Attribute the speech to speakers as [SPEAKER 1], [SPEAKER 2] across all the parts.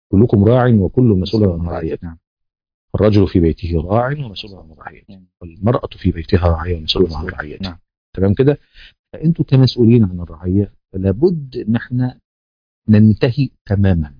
[SPEAKER 1] كلكم راع وكل مسؤول عن رعيته
[SPEAKER 2] نعم
[SPEAKER 1] الرجل في بيته راع ومسؤول عن رعيته
[SPEAKER 2] نعم.
[SPEAKER 1] والمرأة في بيتها راعية ومسؤول عن رعيتها
[SPEAKER 2] نعم.
[SPEAKER 1] تمام كده فأنتوا كمسؤولين عن الرعية لابد إن احنا ننتهي تماما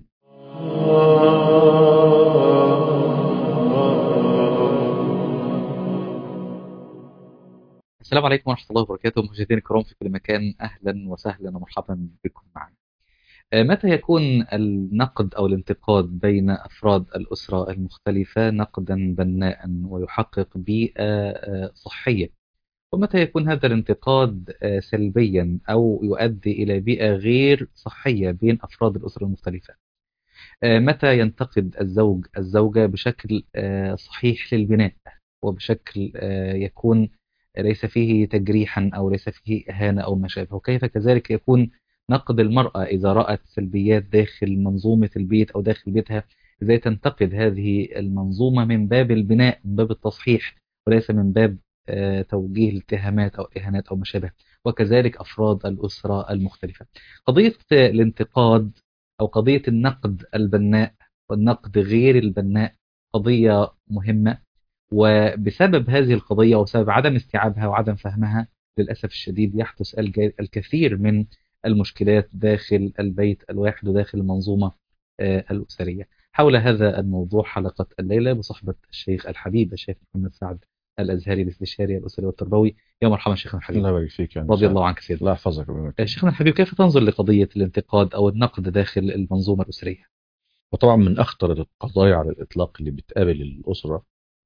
[SPEAKER 2] السلام عليكم ورحمة الله وبركاته مشاهدينا الكرام في كل مكان أهلا وسهلا ومرحبا بكم معنا آه، متى يكون النقد أو الانتقاد بين أفراد الأسرة المختلفة نقدا بناء ويحقق بيئة آه، صحية ومتى يكون هذا الانتقاد آه، سلبيا أو يؤدي إلى بيئة غير صحية بين أفراد الأسرة المختلفة آه، متى ينتقد الزوج الزوجة بشكل آه، صحيح للبناء وبشكل آه، يكون ليس فيه تجريحا أو ليس فيه إهانة أو ما شابه وكيف كذلك يكون نقد المرأة إذا رأت سلبيات داخل منظومة البيت أو داخل بيتها إزاي تنتقد هذه المنظومة من باب البناء من باب التصحيح وليس من باب آه، توجيه الاتهامات أو إهانات أو ما شابه وكذلك أفراد الأسرة المختلفة قضية الانتقاد أو قضية النقد البناء والنقد غير البناء قضية مهمة وبسبب هذه القضية وبسبب عدم استيعابها وعدم فهمها للأسف الشديد يحدث الج- الكثير من المشكلات داخل البيت الواحد وداخل المنظومة آه، الأسرية حول هذا الموضوع حلقة الليلة بصحبة الشيخ الحبيب الشيخ محمد سعد الأزهري الاستشاري الأسري والتربوي يا مرحبا شيخنا الحبيب
[SPEAKER 1] الله يبارك فيك يا
[SPEAKER 2] رضي الله عنك سيدنا
[SPEAKER 1] الله يحفظك ويبارك
[SPEAKER 2] آه، شيخنا الحبيب كيف تنظر لقضية الانتقاد أو النقد داخل المنظومة الأسرية
[SPEAKER 1] وطبعا من أخطر القضايا على الإطلاق اللي بتقابل الأسرة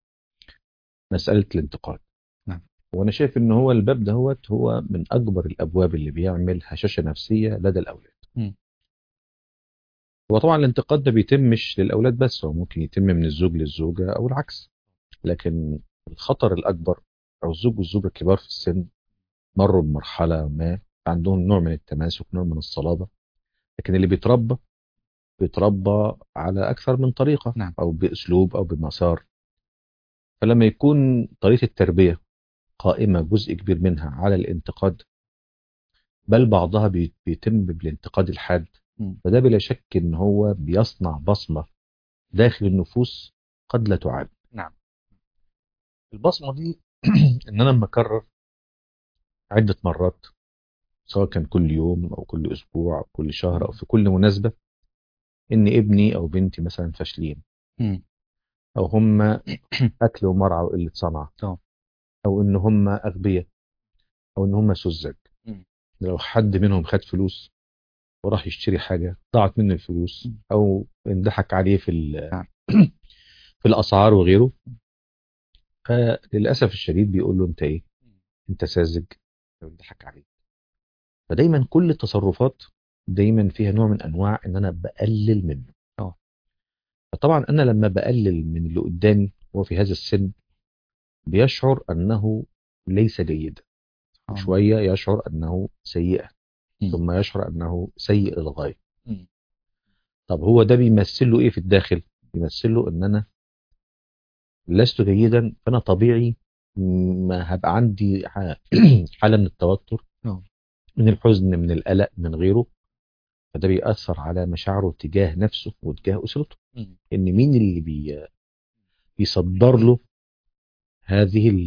[SPEAKER 1] مسألة الانتقاد
[SPEAKER 2] نعم.
[SPEAKER 1] وأنا شايف إن هو الباب دهوت هو من أكبر الأبواب اللي بيعمل هشاشة نفسية لدى الأولاد
[SPEAKER 2] مم.
[SPEAKER 1] هو طبعا الانتقاد ده بيتمش للأولاد بس هو ممكن يتم من الزوج للزوجة أو العكس لكن الخطر الأكبر أو الزوج والزوجة الكبار في السن مروا بمرحلة ما عندهم نوع من التماسك نوع من الصلابة لكن اللي بيتربى بيتربى على أكثر من طريقة
[SPEAKER 2] نعم.
[SPEAKER 1] أو بأسلوب أو بمسار فلما يكون طريقة التربية قائمة جزء كبير منها على الانتقاد بل بعضها بي- بيتم بالانتقاد الحاد
[SPEAKER 2] مم.
[SPEAKER 1] فده بلا شك ان هو بيصنع بصمة داخل النفوس قد لا تعاد
[SPEAKER 2] نعم.
[SPEAKER 1] البصمة دي ان انا لما اكرر عدة مرات سواء كان كل يوم او كل اسبوع او كل شهر او في كل مناسبة ان ابني او بنتي مثلا فاشلين
[SPEAKER 2] مم.
[SPEAKER 1] او هم اكل ومرعى وقلة صنعة
[SPEAKER 2] طبعا.
[SPEAKER 1] او ان هم اغبياء او ان هم سذج
[SPEAKER 2] مم.
[SPEAKER 1] لو حد منهم خد فلوس وراح يشتري حاجة ضاعت منه الفلوس
[SPEAKER 2] مم.
[SPEAKER 1] او انضحك عليه في ال-
[SPEAKER 2] نعم.
[SPEAKER 1] في الاسعار وغيره فللاسف الشديد بيقول له انت ايه انت ساذج بيضحك عليك فدايما كل التصرفات دايما فيها نوع من انواع ان انا بقلل منه
[SPEAKER 2] اه.
[SPEAKER 1] فطبعا انا لما بقلل من اللي قدامي وهو في هذا السن بيشعر انه ليس جيدا
[SPEAKER 2] آه.
[SPEAKER 1] شويه يشعر انه سيئا
[SPEAKER 2] مم.
[SPEAKER 1] ثم يشعر انه سيء للغايه
[SPEAKER 2] مم.
[SPEAKER 1] طب هو ده بيمثل له ايه في الداخل بيمثل له ان انا لست جيدا فانا طبيعي ما هبقى عندي ح- حاله من التوتر
[SPEAKER 2] آه.
[SPEAKER 1] من الحزن من القلق من غيره فده بيأثر على مشاعره تجاه نفسه وتجاه أسرته
[SPEAKER 2] مم.
[SPEAKER 1] إن مين اللي بي بيصدر له هذه ال-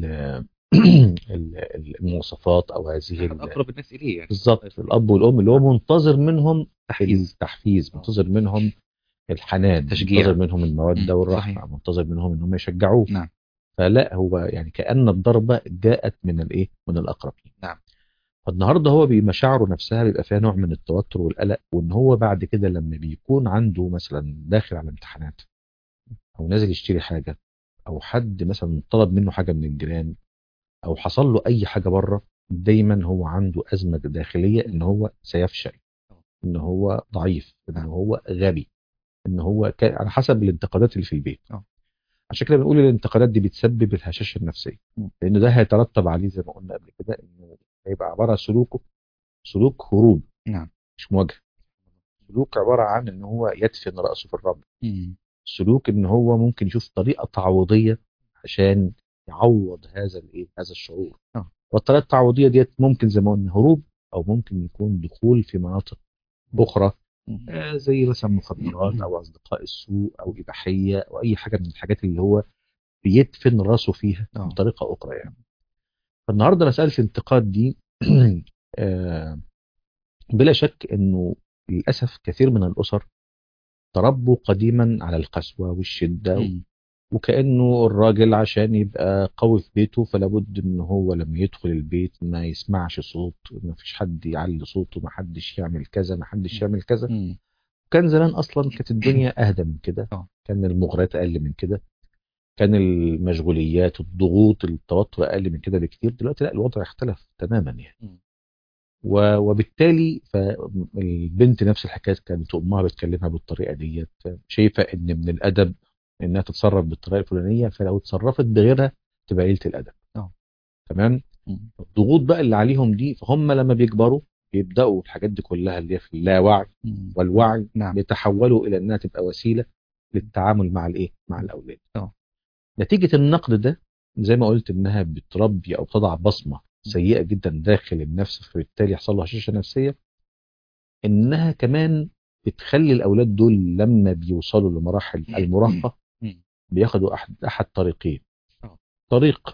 [SPEAKER 1] ال- المواصفات أو هذه ال-
[SPEAKER 2] أقرب الناس إليه يعني
[SPEAKER 1] بالظبط الأب والأم اللي هو منتظر منهم
[SPEAKER 2] تحفيز
[SPEAKER 1] التحفيز
[SPEAKER 2] آه.
[SPEAKER 1] منتظر منهم الحنان
[SPEAKER 2] تشجيع.
[SPEAKER 1] منتظر منهم المودة
[SPEAKER 2] مم.
[SPEAKER 1] والرحمة
[SPEAKER 2] صحيح.
[SPEAKER 1] منتظر منهم إنهم يشجعوه
[SPEAKER 2] نعم.
[SPEAKER 1] فلا هو يعني كأن الضربة جاءت من الإيه من الأقربين
[SPEAKER 2] نعم.
[SPEAKER 1] فالنهارده هو بمشاعره نفسها بيبقى فيها نوع من التوتر والقلق وان هو بعد كده لما بيكون عنده مثلا داخل على امتحانات او نازل يشتري حاجه او حد مثلا طلب منه حاجه من الجيران او حصل له اي حاجه بره دايما هو عنده ازمه داخليه ان هو سيفشل ان هو ضعيف ان
[SPEAKER 2] نعم.
[SPEAKER 1] هو غبي ان هو ك... على حسب الانتقادات اللي في البيت
[SPEAKER 2] آه.
[SPEAKER 1] عشان كده بنقول الانتقادات دي بتسبب الهشاشه النفسيه
[SPEAKER 2] م.
[SPEAKER 1] لان ده هيترتب عليه زي ما قلنا قبل كده انه هيبقى عباره عن سلوكه سلوك هروب
[SPEAKER 2] نعم.
[SPEAKER 1] مش مواجهه سلوك عباره عن ان هو يدفن راسه في الرمل
[SPEAKER 2] مم.
[SPEAKER 1] سلوك ان هو ممكن يشوف طريقه تعويضيه عشان يعوض هذا الايه هذا الشعور
[SPEAKER 2] آه.
[SPEAKER 1] والطريقه التعويضيه ديت ممكن زي ما قلنا هروب او ممكن يكون دخول في مناطق اخرى
[SPEAKER 2] مم.
[SPEAKER 1] آه، زي مثلا مخدرات او اصدقاء السوء او اباحيه او اي حاجه من الحاجات اللي هو بيدفن راسه فيها
[SPEAKER 2] آه.
[SPEAKER 1] بطريقه اخرى يعني فالنهارده مساله الانتقاد دي آه، بلا شك انه للاسف كثير من الاسر تربوا قديما على القسوه والشده
[SPEAKER 2] مم.
[SPEAKER 1] وكانه الراجل عشان يبقى قوي في بيته فلا بد ان هو لما يدخل البيت ما يسمعش صوت ما فيش حد يعلي صوته ما حدش يعمل كذا ما حدش يعمل كذا
[SPEAKER 2] مم.
[SPEAKER 1] كان زمان اصلا كانت الدنيا اهدى من كده
[SPEAKER 2] آه.
[SPEAKER 1] كان المغريات اقل من كده كان المشغوليات الضغوط التوتر اقل من كده بكتير دلوقتي لا الوضع اختلف تماما يعني
[SPEAKER 2] مم.
[SPEAKER 1] و- وبالتالي فالبنت نفس الحكايه كانت امها بتكلمها بالطريقه ديت شايفه ان من الادب انها تتصرف بالطريقه الفلانيه فلو اتصرفت بغيرها تبقى قليله الادب
[SPEAKER 2] آه.
[SPEAKER 1] تمام
[SPEAKER 2] مم.
[SPEAKER 1] الضغوط بقى اللي عليهم دي فهم لما بيكبروا بيبداوا الحاجات دي كلها اللي هي في اللاوعي
[SPEAKER 2] مم.
[SPEAKER 1] والوعي
[SPEAKER 2] نعم
[SPEAKER 1] بيتحولوا الى انها تبقى وسيله للتعامل مع الايه مع الاولاد
[SPEAKER 2] آه.
[SPEAKER 1] نتيجه النقد ده زي ما قلت انها بتربي او تضع بصمه سيئه جدا داخل النفس فبالتالي يحصل له هشاشه نفسيه انها كمان بتخلي الاولاد دول لما بيوصلوا لمراحل المراهقه
[SPEAKER 2] مم.
[SPEAKER 1] بياخدوا احد احد طريقين
[SPEAKER 2] آه.
[SPEAKER 1] طريق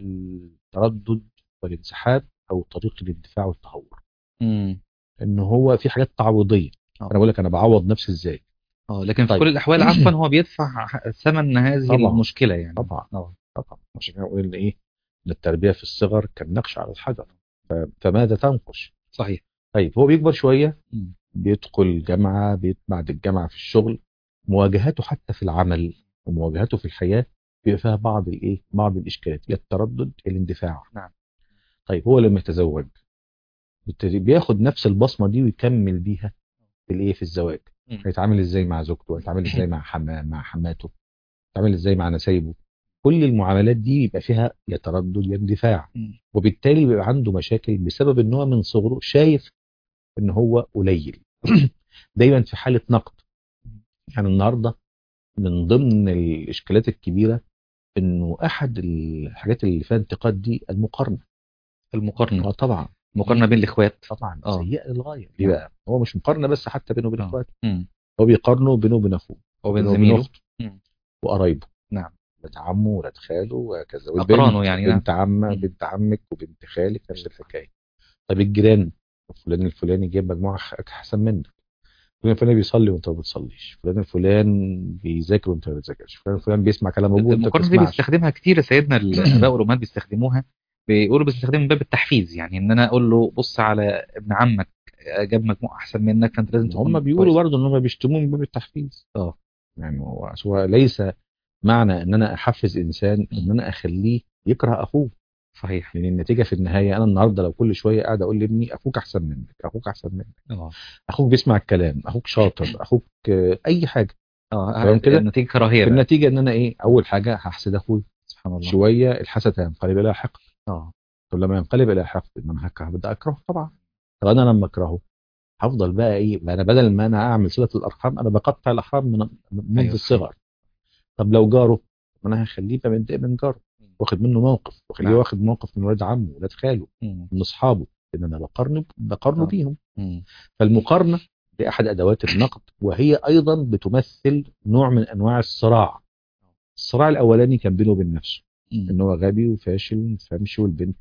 [SPEAKER 1] التردد والانسحاب او طريق الاندفاع والتهور
[SPEAKER 2] مم.
[SPEAKER 1] ان هو في حاجات تعويضيه
[SPEAKER 2] آه.
[SPEAKER 1] انا بقول لك انا بعوض نفسي ازاي
[SPEAKER 2] اه لكن في
[SPEAKER 1] طيب.
[SPEAKER 2] كل الاحوال عفوا هو بيدفع ح- ثمن هذه
[SPEAKER 1] طبعاً.
[SPEAKER 2] المشكله يعني
[SPEAKER 1] طبعا
[SPEAKER 2] اه
[SPEAKER 1] طبعا عشان كده بقول ان ايه ان التربيه في الصغر كالنقش على الحجر ف- فماذا تنقش
[SPEAKER 2] صحيح
[SPEAKER 1] طيب هو بيكبر شويه
[SPEAKER 2] مم.
[SPEAKER 1] بيدخل جامعه بيت بعد الجامعه في الشغل مواجهاته حتى في العمل ومواجهاته في الحياه بيبقى فيها بعض الايه بعض الاشكالات يا التردد يا الاندفاع
[SPEAKER 2] نعم.
[SPEAKER 1] طيب هو لما يتزوج بالتالي بياخد نفس البصمه دي ويكمل بيها في الايه في الزواج
[SPEAKER 2] مم.
[SPEAKER 1] هيتعامل ازاي مع زوجته هيتعامل ازاي مع حما مع حماته هيتعامل ازاي مع نسايبه كل المعاملات دي يبقى فيها يا تردد يا اندفاع
[SPEAKER 2] مم.
[SPEAKER 1] وبالتالي بيبقى عنده مشاكل بسبب ان هو من صغره شايف ان هو قليل دايما في حاله نقد يعني النهارده من ضمن الاشكالات الكبيره انه احد الحاجات اللي فيها انتقاد دي المقارنه
[SPEAKER 2] المقارنه
[SPEAKER 1] اه طبعا
[SPEAKER 2] المقارنه بين الاخوات
[SPEAKER 1] طبعا
[SPEAKER 2] آه.
[SPEAKER 1] سيئه للغايه ليه بقى هو مش مقارنه بس حتى بينه وبين
[SPEAKER 2] آه.
[SPEAKER 1] اخواته
[SPEAKER 2] مم.
[SPEAKER 1] هو بيقارنه بينه وبين اخوه
[SPEAKER 2] وبين
[SPEAKER 1] وبين
[SPEAKER 2] زميله
[SPEAKER 1] اخته
[SPEAKER 2] مم.
[SPEAKER 1] وقرايبه
[SPEAKER 2] نعم.
[SPEAKER 1] ولاد عمه ولاد خاله وهكذا
[SPEAKER 2] أقرانه يعني،
[SPEAKER 1] بنت عمه
[SPEAKER 2] مم.
[SPEAKER 1] بنت عمك وبنت خالك نفس الحكايه طب الجيران فلان الفلاني جايب مجموعه خ- احسن منك فلان الفلاني بيصلي وانت ما بتصليش فلان الفلان بيذاكر وانت ما بتذاكرش فلان الفلان بيسمع كلام ابوه وانت ما
[SPEAKER 2] المقارنه دي
[SPEAKER 1] بتسمعش
[SPEAKER 2] بيستخدمها كتير سيدنا الاباء والامهات بيستخدموها بيقولوا بيستخدمها من باب التحفيز يعني ان انا اقول له بص على ابن عمك جاب مجموع احسن منك فانت لازم تكون
[SPEAKER 1] هم بيقولوا
[SPEAKER 2] كويس.
[SPEAKER 1] برضه ان هم بيشتموه من باب التحفيز
[SPEAKER 2] اه
[SPEAKER 1] يعني هو هو ليس معنى ان انا احفز انسان ان انا اخليه يكره اخوه
[SPEAKER 2] صحيح
[SPEAKER 1] لان النتيجه في النهايه انا النهارده لو كل شويه قاعد اقول لابني اخوك احسن منك اخوك احسن منك
[SPEAKER 2] اه
[SPEAKER 1] اخوك بيسمع الكلام اخوك شاطر اخوك آه، اي حاجه
[SPEAKER 2] اه
[SPEAKER 1] فاهم كده؟
[SPEAKER 2] النتيجه كراهيه
[SPEAKER 1] في
[SPEAKER 2] بقى.
[SPEAKER 1] النتيجه ان انا ايه اول حاجه هحسد اخوي
[SPEAKER 2] سبحان الله
[SPEAKER 1] شويه الحسد هينقلب الى حقد
[SPEAKER 2] اه
[SPEAKER 1] طب لما ينقلب الى حقد ما انا هك- هبدا اكرهه طبعا طب انا لما اكرهه هفضل بقى ايه ما انا بدل ما انا اعمل صله الارحام انا بقطع الارحام من منذ
[SPEAKER 2] أيوة.
[SPEAKER 1] الصغر طب لو جاره ما انا هخليه يبقى متضايق من جاره واخد منه موقف واخليه
[SPEAKER 2] نعم.
[SPEAKER 1] واخد موقف من ولاد عمه ولاد خاله
[SPEAKER 2] مم.
[SPEAKER 1] من اصحابه لان انا بقارنه بقارنه
[SPEAKER 2] آه.
[SPEAKER 1] بيهم
[SPEAKER 2] مم.
[SPEAKER 1] فالمقارنه دي احد ادوات النقد وهي ايضا بتمثل نوع من انواع الصراع الصراع الاولاني كان بينه وبين نفسه
[SPEAKER 2] مم.
[SPEAKER 1] ان هو غبي وفاشل وما فهمش والبنت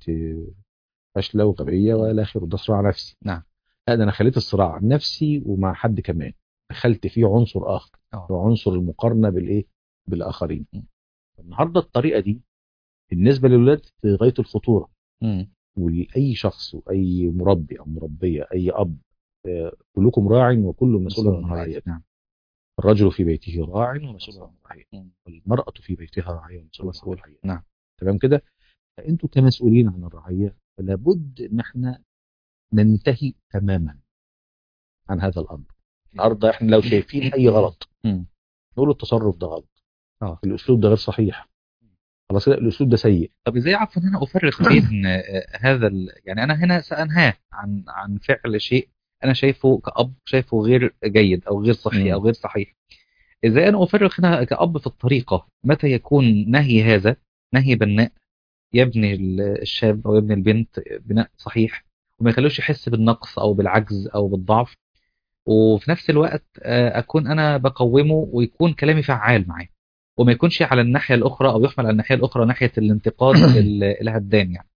[SPEAKER 1] فاشله وغبيه والى اخره ده صراع نفسي
[SPEAKER 2] نعم.
[SPEAKER 1] لا ده انا خليت الصراع نفسي ومع حد كمان دخلت فيه عنصر اخر
[SPEAKER 2] آه.
[SPEAKER 1] هو عنصر المقارنه بالايه بالاخرين
[SPEAKER 2] م.
[SPEAKER 1] النهارده الطريقه دي بالنسبه للولاد في غايه الخطوره
[SPEAKER 2] مم.
[SPEAKER 1] ولاي شخص واي مربي او مربيه اي اب آه، كلكم راع وكل مسؤول عن رعيته
[SPEAKER 2] نعم
[SPEAKER 1] الرجل في بيته راع ومسؤول عن رعيته
[SPEAKER 2] مم.
[SPEAKER 1] والمراه في بيتها راعيه ومسؤول عن
[SPEAKER 2] مسؤول.
[SPEAKER 1] رعيتها
[SPEAKER 2] نعم.
[SPEAKER 1] تمام كده فانتوا كمسؤولين عن الرعيه لابد ان احنا ننتهي تماما عن هذا الامر النهارده احنا لو شايفين اي غلط
[SPEAKER 2] مم.
[SPEAKER 1] نقول التصرف ده غلط
[SPEAKER 2] آه.
[SPEAKER 1] الاسلوب ده غير صحيح خلاص كده الاسلوب ده سيء
[SPEAKER 2] طب ازاي عفوا هنا افرق بين آه، هذا ال... يعني انا هنا سانهاه عن عن فعل شيء انا شايفه كاب شايفه غير جيد او غير صحي
[SPEAKER 1] مم.
[SPEAKER 2] او غير صحيح ازاي انا افرق هنا كاب في الطريقه متى يكون نهي هذا نهي بناء يبني ال- الشاب او يبني البنت بناء صحيح وما يخلوش يحس بالنقص او بالعجز او بالضعف وفي نفس الوقت آه، اكون انا بقومه ويكون كلامي فعال معاه وما يكونش على الناحيه الاخرى او يحمل على الناحيه الاخرى ناحيه الانتقاد ال- الهدام يعني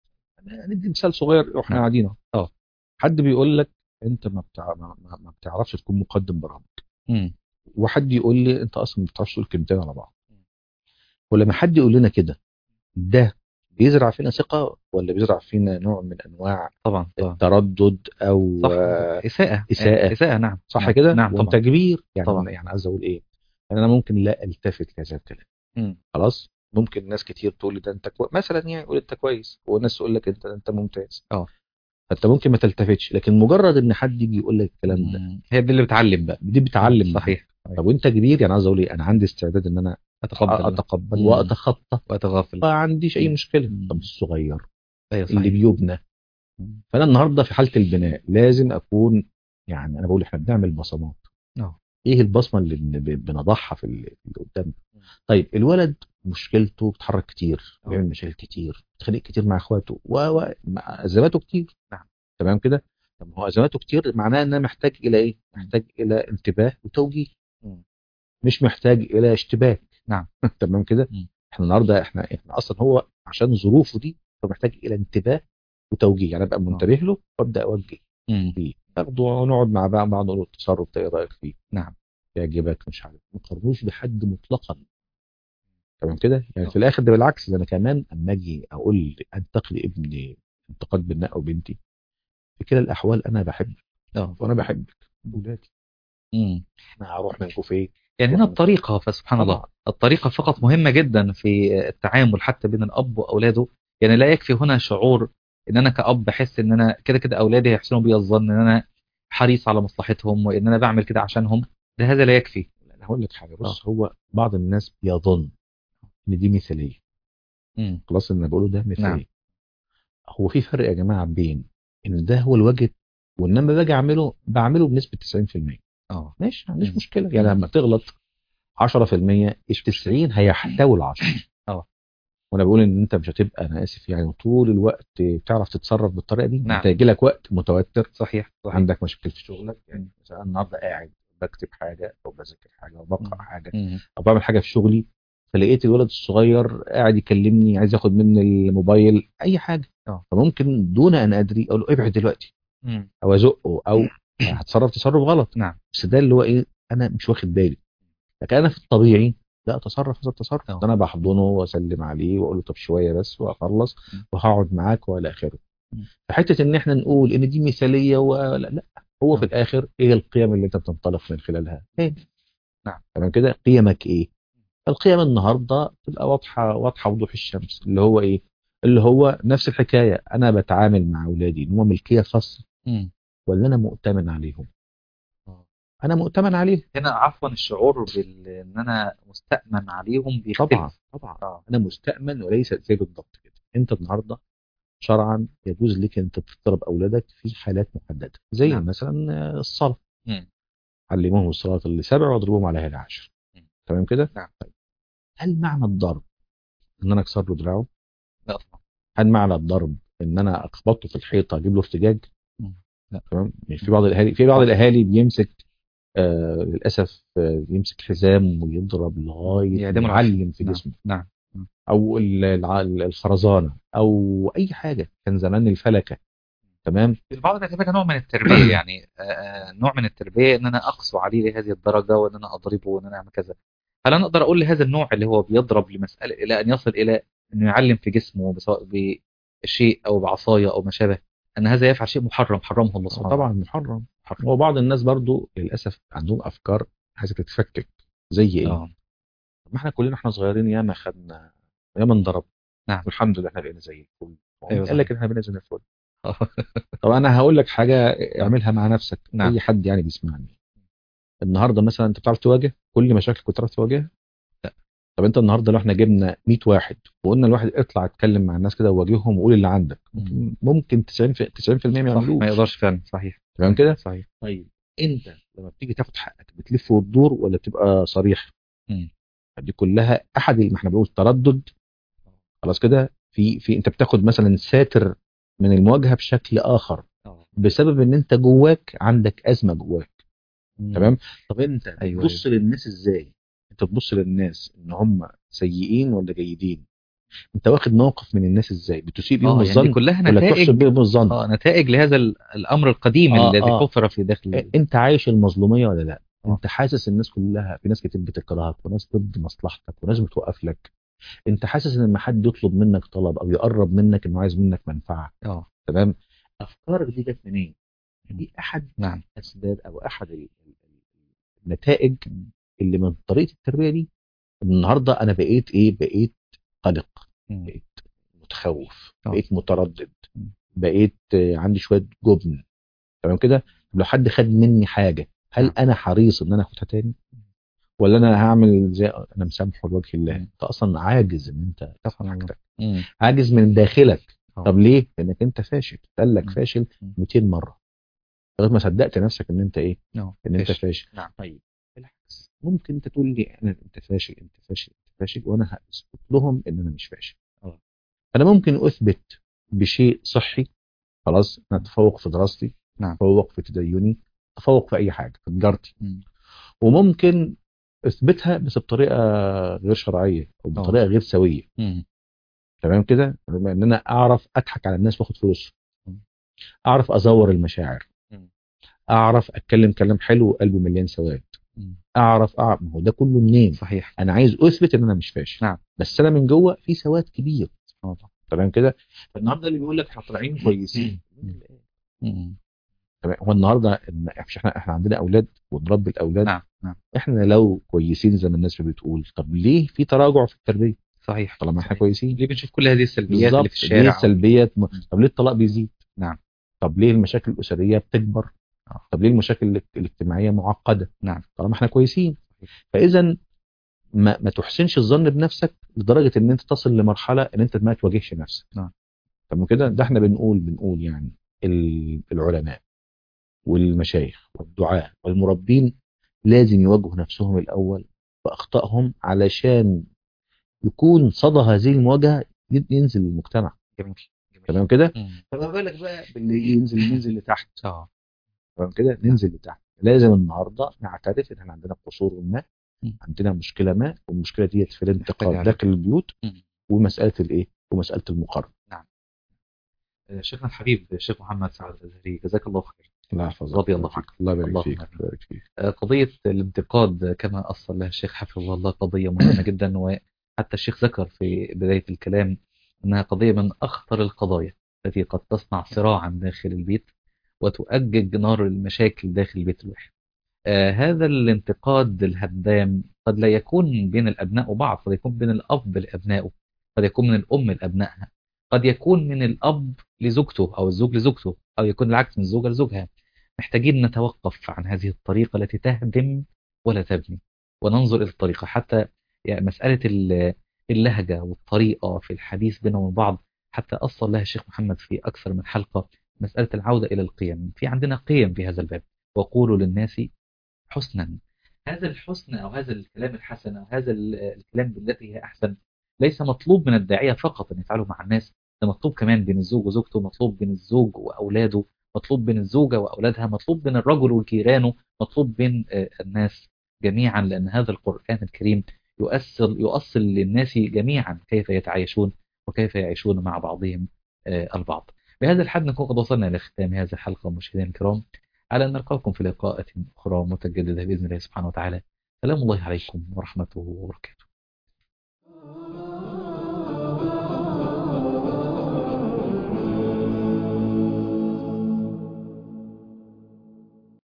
[SPEAKER 1] ندي مثال صغير واحنا
[SPEAKER 2] نعم.
[SPEAKER 1] قاعدين اهو
[SPEAKER 2] اه.
[SPEAKER 1] حد بيقول لك انت ما, بتاع ما, ما- ما بتعرفش تكون مقدم برامج
[SPEAKER 2] مم.
[SPEAKER 1] وحد يقول لي انت اصلا ما بتعرفش تقول كلمتين على بعض ولما حد يقول لنا كده ده بيزرع فينا ثقه ولا بيزرع فينا نوع من انواع
[SPEAKER 2] طبعا طبعا
[SPEAKER 1] التردد او
[SPEAKER 2] صح
[SPEAKER 1] آه،
[SPEAKER 2] اساءه
[SPEAKER 1] إساءة.
[SPEAKER 2] اساءه نعم
[SPEAKER 1] صح
[SPEAKER 2] نعم.
[SPEAKER 1] كده
[SPEAKER 2] نعم
[SPEAKER 1] وانت
[SPEAKER 2] طبعا
[SPEAKER 1] كبير يعني
[SPEAKER 2] طبعا.
[SPEAKER 1] يعني عايز اقول ايه يعني انا ممكن لا التفت لهذا الكلام
[SPEAKER 2] مم.
[SPEAKER 1] خلاص ممكن ناس كتير تقول لي ده انت كويس مثلا يعني يقول انت كويس وناس تقول لك انت انت ممتاز
[SPEAKER 2] اه.
[SPEAKER 1] فانت ممكن ما تلتفتش لكن مجرد ان حد يجي يقول لك الكلام ده
[SPEAKER 2] مم. هي دي اللي بتعلم بقى
[SPEAKER 1] دي بتعلم
[SPEAKER 2] صحيح
[SPEAKER 1] طب وانت كبير يعني عايز اقول ايه انا عندي استعداد ان انا
[SPEAKER 2] اتقبل
[SPEAKER 1] اتقبل
[SPEAKER 2] مم.
[SPEAKER 1] واتخطى
[SPEAKER 2] واتغافل
[SPEAKER 1] ما عنديش اي
[SPEAKER 2] مم.
[SPEAKER 1] مشكله
[SPEAKER 2] مم.
[SPEAKER 1] طب الصغير
[SPEAKER 2] ايوه
[SPEAKER 1] اللي
[SPEAKER 2] صحيح
[SPEAKER 1] بيبنى
[SPEAKER 2] مم.
[SPEAKER 1] فانا النهارده في حاله البناء لازم اكون يعني انا بقول احنا بنعمل بصمات
[SPEAKER 2] اه.
[SPEAKER 1] ايه البصمه اللي بن- ب- بنضعها في اللي اللي قدامنا طيب الولد مشكلته بيتحرك كتير
[SPEAKER 2] اه.
[SPEAKER 1] بيعمل مشاكل كتير بيتخانق كتير مع اخواته و و- مع ازماته كتير
[SPEAKER 2] نعم.
[SPEAKER 1] تمام كده طب ما هو ازماته كتير معناه ان انا محتاج الى ايه محتاج الى انتباه وتوجيه
[SPEAKER 2] مم.
[SPEAKER 1] مش محتاج الى اشتباك
[SPEAKER 2] نعم.
[SPEAKER 1] تمام كده
[SPEAKER 2] مم.
[SPEAKER 1] احنا النهارده احنا احنا اصلا هو عشان ظروفه دي هو محتاج الى انتباه وتوجيه يعني ابقى منتبه له وابدا اوجه
[SPEAKER 2] مم.
[SPEAKER 1] فيه ناخده ونقعد مع بعض بعض نقول له التصرف ده ايه رايك فيه
[SPEAKER 2] نعم.
[SPEAKER 1] يعجبك مش عارف ما تقارنوش بحد مطلقا تمام كده يعني
[SPEAKER 2] آه.
[SPEAKER 1] في الاخر ده بالعكس ده انا كمان اما اجي اقول انتقد ابني انتقاد بناء او بنتي في كلا الاحوال انا بحبك
[SPEAKER 2] اه
[SPEAKER 1] وانا بحبك ولادي
[SPEAKER 2] مم.
[SPEAKER 1] انا هروح منكم فين
[SPEAKER 2] يعني هنا الطريقة فسبحان الله
[SPEAKER 1] طبعا.
[SPEAKER 2] الطريقة فقط مهمة جدا في التعامل حتى بين الأب وأولاده يعني لا يكفي هنا شعور إن أنا كأب بحس إن أنا كده كده أولادي هيحسنوا بي الظن إن أنا حريص على مصلحتهم وإن أنا بعمل كده عشانهم ده هذا لا يكفي
[SPEAKER 1] انا هقول لك حاجه بص هو بعض الناس بيظن ان دي مثاليه
[SPEAKER 2] مم.
[SPEAKER 1] خلاص اللي انا بقوله ده مثاليه
[SPEAKER 2] نعم.
[SPEAKER 1] هو في فرق يا جماعه بين ان ده هو الواجب وان لما باجي اعمله بعمله بنسبه 90%
[SPEAKER 2] اه
[SPEAKER 1] ماشي ما عنديش
[SPEAKER 2] مم.
[SPEAKER 1] مشكله يعني لما تغلط 10% ال 90 هيحتوي ال 10
[SPEAKER 2] اه.
[SPEAKER 1] وانا بقول ان انت مش هتبقى انا اسف يعني طول الوقت بتعرف تتصرف بالطريقه دي
[SPEAKER 2] نعم.
[SPEAKER 1] انت هيجي لك وقت متوتر
[SPEAKER 2] صحيح صحيح
[SPEAKER 1] عندك مشاكل في شغلك يعني
[SPEAKER 2] مم.
[SPEAKER 1] مثلا النهارده قاعد بكتب حاجه او بذاكر حاجه او بقرا
[SPEAKER 2] مم.
[SPEAKER 1] حاجه
[SPEAKER 2] مم.
[SPEAKER 1] او بعمل حاجه في شغلي فلقيت الولد الصغير قاعد يكلمني عايز ياخد مني الموبايل اي حاجه
[SPEAKER 2] اه.
[SPEAKER 1] فممكن دون ان ادري اقول له ابعد دلوقتي
[SPEAKER 2] مم.
[SPEAKER 1] او ازقه او هتصرف تصرف غلط
[SPEAKER 2] نعم
[SPEAKER 1] بس ده اللي هو ايه انا مش واخد بالي لكن انا في الطبيعي لا اتصرف هذا التصرف
[SPEAKER 2] اه.
[SPEAKER 1] ده انا بحضنه واسلم عليه واقول له طب شويه بس واخلص
[SPEAKER 2] م.
[SPEAKER 1] وهقعد معاك والى اخره
[SPEAKER 2] م.
[SPEAKER 1] فحته ان احنا نقول ان دي مثاليه ولا لا هو
[SPEAKER 2] اه.
[SPEAKER 1] في الاخر ايه القيم اللي انت بتنطلق من خلالها ايه
[SPEAKER 2] نعم.
[SPEAKER 1] تمام كده قيمك ايه القيم النهارده تبقى واضحه واضحه وضوح الشمس اللي هو ايه اللي هو نفس الحكايه انا بتعامل مع اولادي ان هم ملكيه خاصه
[SPEAKER 2] مم.
[SPEAKER 1] ولا انا مؤتمن عليهم
[SPEAKER 2] اه.
[SPEAKER 1] انا مؤتمن عليه
[SPEAKER 2] هنا عفوا الشعور بال ان انا مستأمن عليهم بيختلف
[SPEAKER 1] طبعا طبعا
[SPEAKER 2] اه
[SPEAKER 1] انا مستأمن وليس زي بالضبط كده انت النهارده شرعا يجوز لك انت تضرب اولادك في حالات محدده زي
[SPEAKER 2] نعم.
[SPEAKER 1] نعم. مثلا آه، الصلاه
[SPEAKER 2] مم.
[SPEAKER 1] علموهم الصلاه اللي سبع واضربوهم عليها العشر
[SPEAKER 2] مم.
[SPEAKER 1] تمام كده
[SPEAKER 2] نعم.
[SPEAKER 1] طيب. هل معنى الضرب ان انا اكسر له دراعه
[SPEAKER 2] لا طبعا
[SPEAKER 1] هل معنى الضرب ان انا اخبطه في الحيطه اجيب له ارتجاج
[SPEAKER 2] مم. لا.
[SPEAKER 1] تمام مش في بعض الاهالي في بعض الاهالي بيمسك آه للاسف آه يمسك حزام ويضرب لغايه
[SPEAKER 2] يعدمه
[SPEAKER 1] ما
[SPEAKER 2] العشر.
[SPEAKER 1] يعلم في
[SPEAKER 2] نعم.
[SPEAKER 1] جسمه
[SPEAKER 2] نعم
[SPEAKER 1] او ال- الع- الخرزانه او اي حاجه كان زمان الفلكه تمام
[SPEAKER 2] البعض بيعتبرها نوع من التربية يعني آه، آه، نوع من التربية ان انا اقسو عليه لهذه الدرجة وان انا اضربه وان انا اعمل كذا هل انا اقدر اقول لهذا النوع اللي هو بيضرب لمسألة الى ان يصل الى انه يعلم في جسمه سواء بشيء او بعصاية او ما شابه ان هذا يفعل شيء محرم حرمه الله سبحانه
[SPEAKER 1] طبعا محرم محرم وبعض الناس برضو للاسف عندهم افكار عايزه تتفكك زي ايه
[SPEAKER 2] اه
[SPEAKER 1] طب ما احنا كلنا احنا صغيرين ياما خدنا ياما انضرب
[SPEAKER 2] نعم.
[SPEAKER 1] والحمد لله احنا بقينا زي الفل
[SPEAKER 2] أيوة
[SPEAKER 1] قال لك
[SPEAKER 2] صحيح.
[SPEAKER 1] احنا بقينا زي الفل طب انا هقول لك حاجه اعملها مع نفسك
[SPEAKER 2] نعم.
[SPEAKER 1] اي حد يعني بيسمعني النهارده مثلا انت بتعرف تواجه كل مشاكلك كنت بتعرف تواجهها
[SPEAKER 2] لا.
[SPEAKER 1] طب انت النهارده لو احنا جبنا 100 واحد وقلنا الواحد اطلع اتكلم مع الناس كده وواجههم وقول اللي عندك
[SPEAKER 2] مم.
[SPEAKER 1] ممكن 90 في 90% ما
[SPEAKER 2] صح ما
[SPEAKER 1] يعملوش
[SPEAKER 2] يقدرش فعلا صحيح
[SPEAKER 1] تمام كده
[SPEAKER 2] صحيح
[SPEAKER 1] طيب انت لما بتيجي تاخد حقك بتلف وتدور ولا بتبقى صريح
[SPEAKER 2] مم.
[SPEAKER 1] دي كلها احد ما احنا بنقول تردد خلاص كده في في انت بتاخد مثلا ساتر من المواجهه بشكل اخر
[SPEAKER 2] اه
[SPEAKER 1] بسبب ان انت جواك عندك ازمه جواك
[SPEAKER 2] مم.
[SPEAKER 1] تمام طب انت
[SPEAKER 2] أيوة،
[SPEAKER 1] بتبص للناس ازاي انت تبص للناس ان هم سيئين ولا جيدين انت واخد موقف من الناس ازاي بتسيء بيهم
[SPEAKER 2] اه يعني دي
[SPEAKER 1] الظن
[SPEAKER 2] كلها
[SPEAKER 1] ولا تحسن
[SPEAKER 2] نتائج
[SPEAKER 1] بيهم الظن
[SPEAKER 2] اه نتائج لهذا ال- الامر القديم
[SPEAKER 1] آه،
[SPEAKER 2] الذي
[SPEAKER 1] آه.
[SPEAKER 2] حفر في داخل
[SPEAKER 1] انت عايش المظلوميه ولا لا
[SPEAKER 2] آه.
[SPEAKER 1] انت حاسس الناس كلها في ناس كتير بتكرهك وناس ضد مصلحتك وناس بتوقف لك انت حاسس ان لما حد يطلب منك طلب او يقرب منك انه عايز منك منفعه
[SPEAKER 2] اه
[SPEAKER 1] تمام افكارك دي جت منين دي احد
[SPEAKER 2] نعم
[SPEAKER 1] الاسباب او احد ال- ال- ال- النتائج اللي من طريقه التربيه دي النهارده انا بقيت ايه بقيت قلق
[SPEAKER 2] مم.
[SPEAKER 1] بقيت متخوف
[SPEAKER 2] آه.
[SPEAKER 1] بقيت متردد
[SPEAKER 2] مم.
[SPEAKER 1] بقيت آه، عندي شويه جبن تمام كده طب لو حد خد مني حاجه هل
[SPEAKER 2] نعم.
[SPEAKER 1] انا حريص ان انا اخدها تاني ولا انا هعمل زي انا مسامحه لوجه الله
[SPEAKER 2] مم.
[SPEAKER 1] انت اصلا عاجز ان انت تاخد
[SPEAKER 2] سبحان الله.
[SPEAKER 1] حاجتك
[SPEAKER 2] مم.
[SPEAKER 1] عاجز من داخلك
[SPEAKER 2] آه.
[SPEAKER 1] طب ليه لانك انت فاشل قال لك
[SPEAKER 2] مم.
[SPEAKER 1] فاشل
[SPEAKER 2] مم.
[SPEAKER 1] 200 مره لغايه ما صدقت نفسك ان انت ايه
[SPEAKER 2] آه.
[SPEAKER 1] ان انت
[SPEAKER 2] فاشل.
[SPEAKER 1] فاشل
[SPEAKER 2] نعم.
[SPEAKER 1] طيب بالعكس ممكن انت تقول لي انا انت فاشل انت فاشل انت فاشل وانا هثبت لهم ان انا مش فاشل
[SPEAKER 2] آه.
[SPEAKER 1] انا ممكن اثبت بشيء صحي خلاص انا اتفوق في دراستي
[SPEAKER 2] نعم.
[SPEAKER 1] اتفوق في تديني اتفوق في اي حاجه في تجارتي
[SPEAKER 2] مم.
[SPEAKER 1] وممكن اثبتها بس بطريقه غير شرعيه او بطريقه غير سويه
[SPEAKER 2] مم.
[SPEAKER 1] تمام كده بما ان انا اعرف اضحك على الناس واخد فلوسهم
[SPEAKER 2] مم.
[SPEAKER 1] اعرف ازور المشاعر
[SPEAKER 2] مم.
[SPEAKER 1] اعرف اتكلم كلام حلو وقلبي مليان سواد
[SPEAKER 2] مم.
[SPEAKER 1] اعرف اعرف ما هو ده كله منين
[SPEAKER 2] صحيح
[SPEAKER 1] انا عايز اثبت ان انا مش فاشل
[SPEAKER 2] نعم.
[SPEAKER 1] بس انا من جوه في سواد كبير
[SPEAKER 2] سبحان الله.
[SPEAKER 1] تمام كده فالنهارده اللي بيقول لك احنا طالعين كويسين
[SPEAKER 2] مم.
[SPEAKER 1] تمام هو النهارده إن- مش احنا احنا عندنا اولاد ونربي الاولاد
[SPEAKER 2] نعم نعم
[SPEAKER 1] احنا لو كويسين زي ما الناس بتقول طب ليه في تراجع في التربيه
[SPEAKER 2] صحيح
[SPEAKER 1] طالما احنا
[SPEAKER 2] صحيح.
[SPEAKER 1] كويسين
[SPEAKER 2] ليه بنشوف كل هذه السلبيات اللي
[SPEAKER 1] بالظبط
[SPEAKER 2] في الشارع
[SPEAKER 1] ليه السلبيات م... طب ليه الطلاق بيزيد
[SPEAKER 2] نعم.
[SPEAKER 1] طب ليه المشاكل الاسريه بتكبر
[SPEAKER 2] آه.
[SPEAKER 1] طب ليه المشاكل الاج- الاجتماعيه معقده
[SPEAKER 2] نعم.
[SPEAKER 1] طالما احنا كويسين فاذا ما, ما تحسنش الظن بنفسك لدرجه ان انت تصل لمرحله ان انت ما تواجهش نفسك
[SPEAKER 2] نعم.
[SPEAKER 1] طب كده ده احنا بنقول بنقول يعني ال- العلماء والمشايخ والدعاة والمربين لازم يواجهوا نفسهم الاول باخطائهم علشان يكون صدى هذه المواجهه ينزل للمجتمع
[SPEAKER 2] جميل جميل
[SPEAKER 1] تمام كده
[SPEAKER 2] مم.
[SPEAKER 1] فما بالك بقى باللي ينزل ينزل لتحت
[SPEAKER 2] اه
[SPEAKER 1] تمام كده ننزل لتحت لازم النهارده نعترف ان احنا عندنا قصور ما
[SPEAKER 2] مم.
[SPEAKER 1] عندنا مشكله ما والمشكله ديت في
[SPEAKER 2] محتاجة
[SPEAKER 1] الانتقاد
[SPEAKER 2] علاج.
[SPEAKER 1] داخل البيوت
[SPEAKER 2] مم.
[SPEAKER 1] ومساله الايه ومساله المقارنه
[SPEAKER 2] آه، شيخنا الحبيب الشيخ محمد سعد الازهري جزاك الله خير
[SPEAKER 1] الله يحفظك
[SPEAKER 2] رضي الله عنك.
[SPEAKER 1] الله يبارك
[SPEAKER 2] اللهم
[SPEAKER 1] فيك
[SPEAKER 2] آمين.
[SPEAKER 1] الله يبارك فيك
[SPEAKER 2] آه، قضية الانتقاد كما أصل لها الشيخ حفظه الله قضية مهمة جدا وحتى الشيخ ذكر في بداية الكلام أنها قضية من أخطر القضايا التي قد تصنع صراعا داخل البيت وتؤجج نار المشاكل داخل البيت الواحد آه هذا الانتقاد الهدام قد لا يكون بين الأبناء وبعض قد يكون بين الأب لأبنائه قد يكون من الأم لأبنائها قد يكون من الأب لزوجته أو الزوج لزوجته أو يكون العكس من الزوجة لزوجها محتاجين نتوقف عن هذه الطريقة التي تهدم ولا تبني وننظر إلى الطريقة حتى يعني مسألة ال- اللهجة والطريقة في الحديث بينهم وبين بعض حتى أصل لها الشيخ محمد في أكثر من حلقة مسألة العودة إلى القيم في عندنا قيم في هذا الباب وقولوا للناس حسنا هذا الحسن أو هذا الكلام الحسن أو هذا ال- الكلام بالتي هي أحسن ليس مطلوب من الداعية فقط أن يفعله مع الناس ده مطلوب كمان بين الزوج وزوجته مطلوب بين الزوج وأولاده مطلوب بين الزوجة وأولادها مطلوب بين الرجل وجيرانه مطلوب بين آه، الناس جميعا لأن هذا القرآن الكريم يؤصل يؤصل للناس جميعا كيف يتعايشون وكيف يعيشون مع بعضهم آه، البعض بهذا الحد نكون قد وصلنا إلى ختام هذه الحلقة مشاهدينا الكرام على أن نلقاكم في لقاءات أخرى متجددة بإذن الله سبحانه وتعالى سلام الله عليكم ورحمته وبركاته